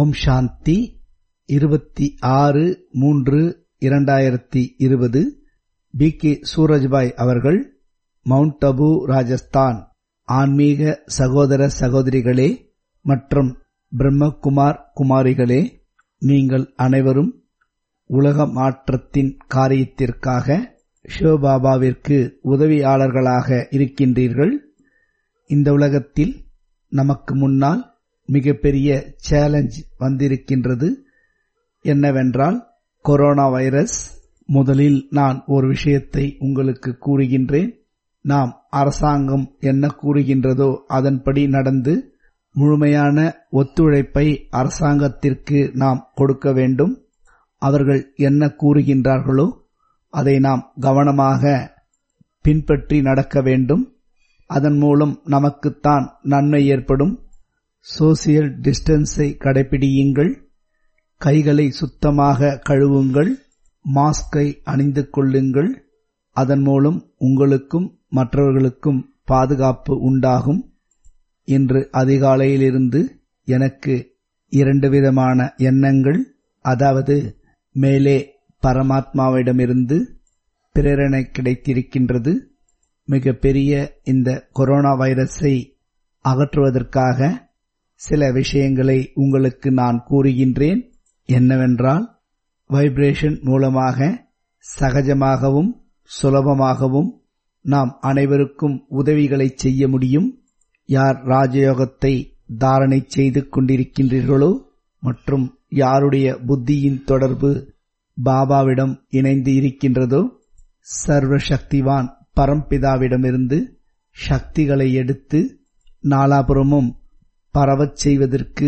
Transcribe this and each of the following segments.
ஓம் சாந்தி இருபத்தி ஆறு மூன்று இரண்டாயிரத்தி இருபது பி கே சூரஜ்பாய் அவர்கள் மவுண்ட் அபு ராஜஸ்தான் ஆன்மீக சகோதர சகோதரிகளே மற்றும் பிரம்மகுமார் குமாரிகளே நீங்கள் அனைவரும் உலக மாற்றத்தின் காரியத்திற்காக சிவபாபாவிற்கு உதவியாளர்களாக இருக்கின்றீர்கள் இந்த உலகத்தில் நமக்கு முன்னால் மிகப்பெரிய சேலஞ்ச் வந்திருக்கின்றது என்னவென்றால் கொரோனா வைரஸ் முதலில் நான் ஒரு விஷயத்தை உங்களுக்கு கூறுகின்றேன் நாம் அரசாங்கம் என்ன கூறுகின்றதோ அதன்படி நடந்து முழுமையான ஒத்துழைப்பை அரசாங்கத்திற்கு நாம் கொடுக்க வேண்டும் அவர்கள் என்ன கூறுகின்றார்களோ அதை நாம் கவனமாக பின்பற்றி நடக்க வேண்டும் அதன் மூலம் நமக்குத்தான் நன்மை ஏற்படும் சோசியல் டிஸ்டன்ஸை கடைபிடியுங்கள் கைகளை சுத்தமாக கழுவுங்கள் மாஸ்கை அணிந்து கொள்ளுங்கள் அதன் மூலம் உங்களுக்கும் மற்றவர்களுக்கும் பாதுகாப்பு உண்டாகும் இன்று அதிகாலையிலிருந்து எனக்கு இரண்டு விதமான எண்ணங்கள் அதாவது மேலே பரமாத்மாவிடமிருந்து பிரேரணை கிடைத்திருக்கின்றது மிக பெரிய இந்த கொரோனா வைரஸை அகற்றுவதற்காக சில விஷயங்களை உங்களுக்கு நான் கூறுகின்றேன் என்னவென்றால் வைப்ரேஷன் மூலமாக சகஜமாகவும் சுலபமாகவும் நாம் அனைவருக்கும் உதவிகளை செய்ய முடியும் யார் ராஜயோகத்தை தாரணை செய்து கொண்டிருக்கின்றீர்களோ மற்றும் யாருடைய புத்தியின் தொடர்பு பாபாவிடம் இணைந்து இருக்கின்றதோ சர்வ சக்திவான் பரம்பிதாவிடமிருந்து சக்திகளை எடுத்து நாலாபுரமும் பரவச் செய்வதற்கு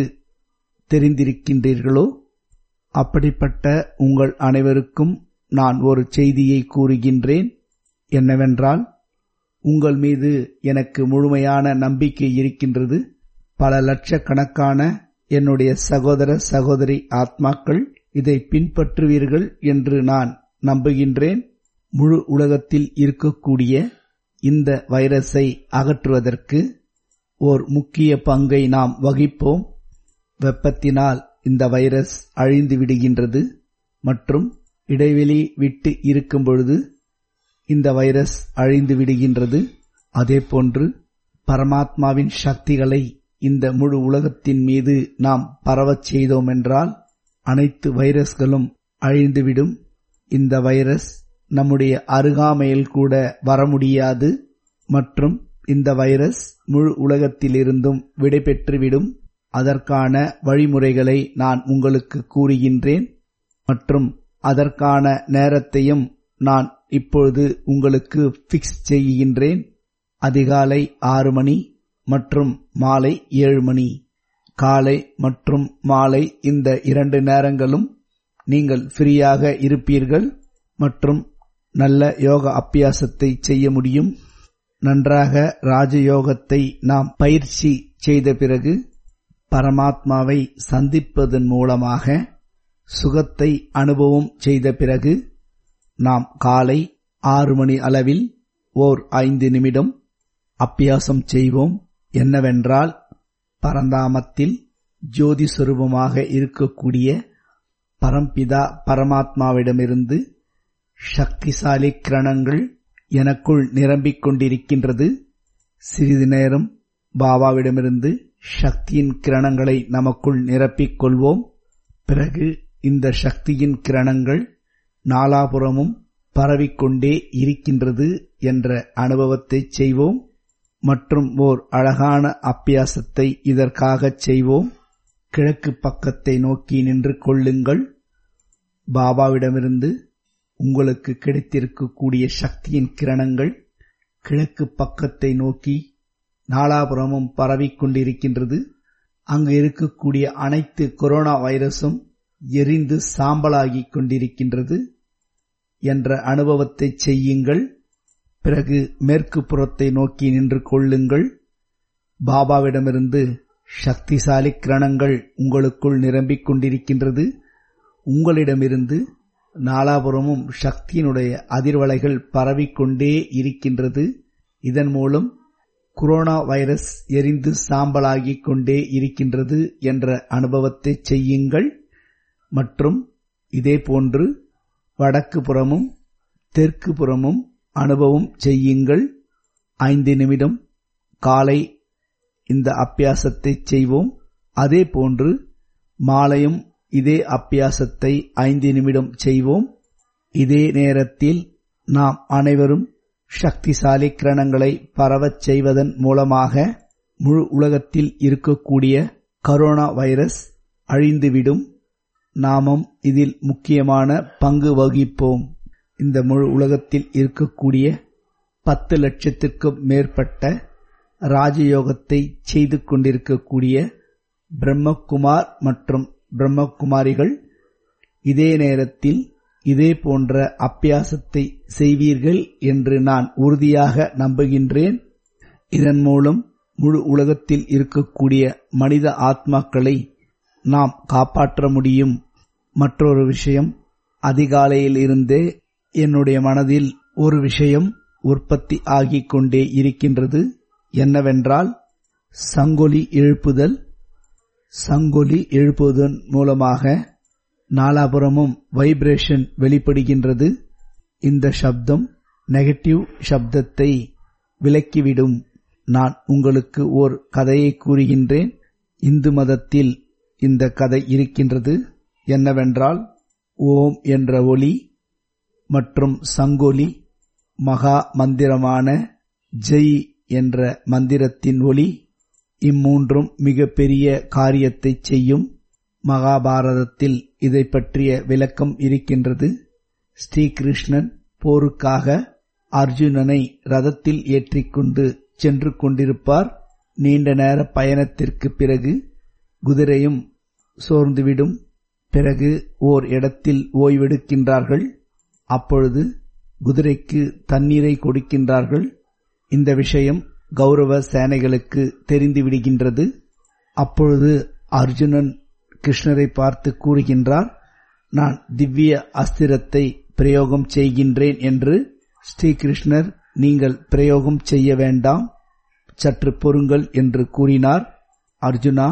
தெரிந்திருக்கின்றீர்களோ அப்படிப்பட்ட உங்கள் அனைவருக்கும் நான் ஒரு செய்தியை கூறுகின்றேன் என்னவென்றால் உங்கள் மீது எனக்கு முழுமையான நம்பிக்கை இருக்கின்றது பல லட்சக்கணக்கான என்னுடைய சகோதர சகோதரி ஆத்மாக்கள் இதை பின்பற்றுவீர்கள் என்று நான் நம்புகின்றேன் முழு உலகத்தில் இருக்கக்கூடிய இந்த வைரஸை அகற்றுவதற்கு ஓர் முக்கிய பங்கை நாம் வகிப்போம் வெப்பத்தினால் இந்த வைரஸ் அழிந்து விடுகின்றது மற்றும் இடைவெளி விட்டு இருக்கும் பொழுது இந்த வைரஸ் அழிந்து விடுகின்றது அதேபோன்று பரமாத்மாவின் சக்திகளை இந்த முழு உலகத்தின் மீது நாம் பரவச் செய்தோம் என்றால் அனைத்து வைரஸ்களும் அழிந்துவிடும் இந்த வைரஸ் நம்முடைய அருகாமையில் கூட வர முடியாது மற்றும் இந்த வைரஸ் முழு உலகத்திலிருந்தும் விடைபெற்றுவிடும் அதற்கான வழிமுறைகளை நான் உங்களுக்கு கூறுகின்றேன் மற்றும் அதற்கான நேரத்தையும் நான் இப்பொழுது உங்களுக்கு பிக்ஸ் செய்கின்றேன் அதிகாலை ஆறு மணி மற்றும் மாலை ஏழு மணி காலை மற்றும் மாலை இந்த இரண்டு நேரங்களும் நீங்கள் ஃப்ரீயாக இருப்பீர்கள் மற்றும் நல்ல யோக அபியாசத்தை செய்ய முடியும் நன்றாக ராஜயோகத்தை நாம் பயிற்சி செய்த பிறகு பரமாத்மாவை சந்திப்பதன் மூலமாக சுகத்தை அனுபவம் செய்த பிறகு நாம் காலை ஆறு மணி அளவில் ஓர் ஐந்து நிமிடம் அப்பியாசம் செய்வோம் என்னவென்றால் பரந்தாமத்தில் ஜோதி சுரூபமாக இருக்கக்கூடிய பரம்பிதா பரமாத்மாவிடமிருந்து சக்திசாலி கிரணங்கள் எனக்குள் நிரம்பிக் கொண்டிருக்கின்றது சிறிது நேரம் பாபாவிடமிருந்து சக்தியின் கிரணங்களை நமக்குள் நிரப்பிக் கொள்வோம் பிறகு இந்த சக்தியின் கிரணங்கள் நாலாபுறமும் பரவிக்கொண்டே இருக்கின்றது என்ற அனுபவத்தை செய்வோம் மற்றும் ஓர் அழகான அப்பியாசத்தை இதற்காக செய்வோம் கிழக்கு பக்கத்தை நோக்கி நின்று கொள்ளுங்கள் பாபாவிடமிருந்து உங்களுக்கு கிடைத்திருக்கக்கூடிய சக்தியின் கிரணங்கள் கிழக்கு பக்கத்தை நோக்கி நாலாபுரமும் பரவிக்கொண்டிருக்கின்றது அங்கு இருக்கக்கூடிய அனைத்து கொரோனா வைரஸும் எரிந்து சாம்பலாகிக் கொண்டிருக்கின்றது என்ற அனுபவத்தை செய்யுங்கள் பிறகு மேற்கு புறத்தை நோக்கி நின்று கொள்ளுங்கள் பாபாவிடமிருந்து சக்திசாலி கிரணங்கள் உங்களுக்குள் நிரம்பிக் கொண்டிருக்கின்றது உங்களிடமிருந்து நாலாபுரமும் சக்தியினுடைய அதிர்வலைகள் பரவிக்கொண்டே இருக்கின்றது இதன் மூலம் கொரோனா வைரஸ் எரிந்து சாம்பலாகிக் கொண்டே இருக்கின்றது என்ற அனுபவத்தை செய்யுங்கள் மற்றும் இதேபோன்று வடக்கு புறமும் தெற்கு புறமும் அனுபவம் செய்யுங்கள் ஐந்து நிமிடம் காலை இந்த அப்பியாசத்தை செய்வோம் அதே போன்று மாலையும் இதே அப்பியாசத்தை ஐந்து நிமிடம் செய்வோம் இதே நேரத்தில் நாம் அனைவரும் சக்திசாலி கிரணங்களை பரவச் செய்வதன் மூலமாக முழு உலகத்தில் இருக்கக்கூடிய கரோனா வைரஸ் அழிந்துவிடும் நாமும் இதில் முக்கியமான பங்கு வகிப்போம் இந்த முழு உலகத்தில் இருக்கக்கூடிய பத்து லட்சத்திற்கும் மேற்பட்ட ராஜயோகத்தை செய்து கொண்டிருக்கக்கூடிய பிரம்மகுமார் மற்றும் பிரம்மகுமாரிகள் இதே நேரத்தில் இதே போன்ற அப்பியாசத்தை செய்வீர்கள் என்று நான் உறுதியாக நம்புகின்றேன் இதன் மூலம் முழு உலகத்தில் இருக்கக்கூடிய மனித ஆத்மாக்களை நாம் காப்பாற்ற முடியும் மற்றொரு விஷயம் அதிகாலையில் இருந்தே என்னுடைய மனதில் ஒரு விஷயம் உற்பத்தி ஆகிக் கொண்டே இருக்கின்றது என்னவென்றால் சங்கொலி எழுப்புதல் சங்கொலி எழுப்புவதன் மூலமாக நாலாபுரமும் வைப்ரேஷன் வெளிப்படுகின்றது இந்த சப்தம் நெகட்டிவ் சப்தத்தை விலக்கிவிடும் நான் உங்களுக்கு ஓர் கதையை கூறுகின்றேன் இந்து மதத்தில் இந்த கதை இருக்கின்றது என்னவென்றால் ஓம் என்ற ஒளி மற்றும் சங்கொலி மகா மந்திரமான ஜெய் என்ற மந்திரத்தின் ஒளி இம்மூன்றும் மிகப்பெரிய காரியத்தை செய்யும் மகாபாரதத்தில் இதை பற்றிய விளக்கம் இருக்கின்றது ஸ்ரீகிருஷ்ணன் போருக்காக அர்ஜுனனை ரதத்தில் ஏற்றிக்கொண்டு சென்று கொண்டிருப்பார் நீண்ட நேர பயணத்திற்கு பிறகு குதிரையும் சோர்ந்துவிடும் பிறகு ஓர் இடத்தில் ஓய்வெடுக்கின்றார்கள் அப்பொழுது குதிரைக்கு தண்ணீரை கொடுக்கின்றார்கள் இந்த விஷயம் கௌரவ சேனைகளுக்கு தெரிந்துவிடுகின்றது அப்பொழுது அர்ஜுனன் கிருஷ்ணரை பார்த்து கூறுகின்றார் நான் திவ்ய அஸ்திரத்தை பிரயோகம் செய்கின்றேன் என்று ஸ்ரீகிருஷ்ணர் நீங்கள் பிரயோகம் செய்ய வேண்டாம் சற்று பொறுங்கள் என்று கூறினார் அர்ஜுனா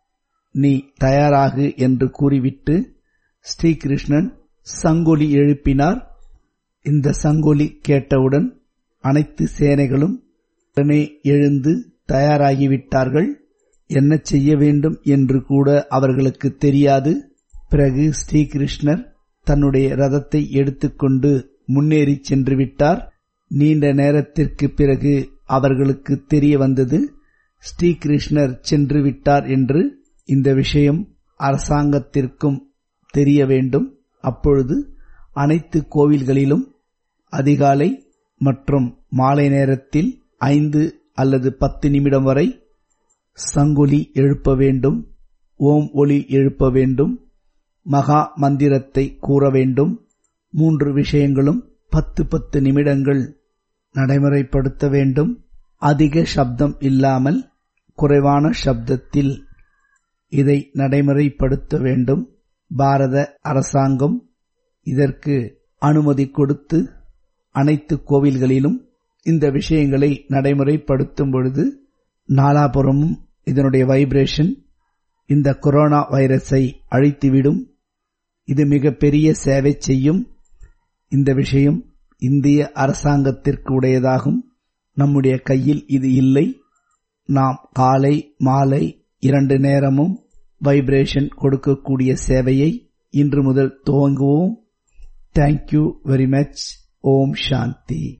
நீ தயாராகு என்று கூறிவிட்டு ஸ்ரீகிருஷ்ணன் சங்கொலி எழுப்பினார் இந்த சங்கொலி கேட்டவுடன் அனைத்து சேனைகளும் உடனே எழுந்து தயாராகிவிட்டார்கள் என்ன செய்ய வேண்டும் என்று கூட அவர்களுக்கு தெரியாது பிறகு ஸ்ரீகிருஷ்ணர் தன்னுடைய ரதத்தை எடுத்துக்கொண்டு முன்னேறி சென்று விட்டார் நீண்ட நேரத்திற்கு பிறகு அவர்களுக்கு தெரிய வந்தது ஸ்ரீகிருஷ்ணர் சென்று விட்டார் என்று இந்த விஷயம் அரசாங்கத்திற்கும் தெரிய வேண்டும் அப்பொழுது அனைத்து கோவில்களிலும் அதிகாலை மற்றும் மாலை நேரத்தில் ஐந்து அல்லது பத்து நிமிடம் வரை சங்கொலி எழுப்ப வேண்டும் ஓம் ஒளி எழுப்ப வேண்டும் மகா மந்திரத்தை கூற வேண்டும் மூன்று விஷயங்களும் பத்து பத்து நிமிடங்கள் நடைமுறைப்படுத்த வேண்டும் அதிக சப்தம் இல்லாமல் குறைவான சப்தத்தில் இதை நடைமுறைப்படுத்த வேண்டும் பாரத அரசாங்கம் இதற்கு அனுமதி கொடுத்து அனைத்து கோவில்களிலும் இந்த விஷயங்களை நடைமுறைப்படுத்தும் பொழுது நாலாபுறமும் இதனுடைய வைப்ரேஷன் இந்த கொரோனா வைரஸை அழித்துவிடும் இது மிகப்பெரிய சேவை செய்யும் இந்த விஷயம் இந்திய அரசாங்கத்திற்கு உடையதாகும் நம்முடைய கையில் இது இல்லை நாம் காலை மாலை இரண்டு நேரமும் வைப்ரேஷன் கொடுக்கக்கூடிய சேவையை இன்று முதல் துவங்குவோம் தேங்க்யூ வெரி மச் ஓம் சாந்தி